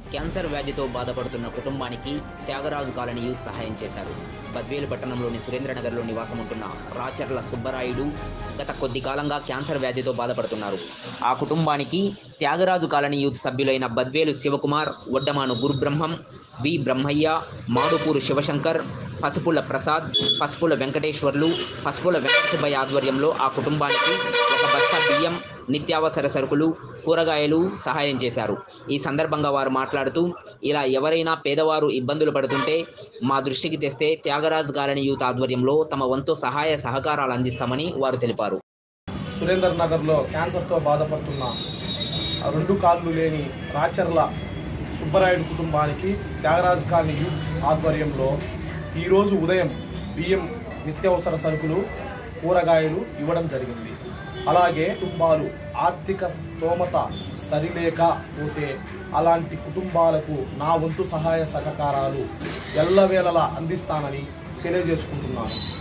cancer వ్యాధితో బాధపడుతున్న కుటుంబానికి త్యాగరాజు కాలనీ యూత్ సహాయం చేశారు బద్వేలు పట్టణంలోని సురేంద్రనగర్లో నివాసం ఉంటున్న రాచర్ల సుబ్బరాయుడు గత కొద్ది కాలంగా క్యాన్సర్ వ్యాధితో బాధపడుతున్నారు ఆ కుటుంబానికి త్యాగరాజు కాలనీ యూత్ సభ్యులైన బద్వేలు శివకుమార్ వడ్డమాను గురుబ్రహ్మం వి బ్రహ్మయ్య మాడుపూరు శివశంకర్ పసుపుల ప్రసాద్ పసుపుల వెంకటేశ్వర్లు పసుపుల వెంకటసుబ్బయ్య ఆధ్వర్యంలో ఆ కుటుంబానికి ఒక బస్తా బియ్యం నిత్యావసర సరుకులు కూరగాయలు సహాయం చేశారు ఈ సందర్భంగా వారు మాట్లాడుతూ ఇలా ఎవరైనా పేదవారు ఇబ్బందులు పడుతుంటే మా దృష్టికి తెస్తే త్యాగరాజ్ గాలని యూత్ ఆధ్వర్యంలో తమ వంతు సహాయ సహకారాలు అందిస్తామని వారు తెలిపారు సురేందర్ నగర్లో క్యాన్సర్తో బాధపడుతున్న ఆ రెండు కాళ్ళు లేని రాచర్ల సుబ్బరాయుడు కుటుంబానికి త్యాగరాజు కాలనీ యూత్ ఆధ్వర్యంలో ఈరోజు ఉదయం బియ్యం నిత్యావసర సరుకులు కూరగాయలు ఇవ్వడం జరిగింది అలాగే కుటుంబాలు ఆర్థిక స్తోమత సరిలేకపోతే అలాంటి కుటుంబాలకు నా వంతు సహాయ సహకారాలు ఎల్లవేళలా అందిస్తానని తెలియజేసుకుంటున్నాను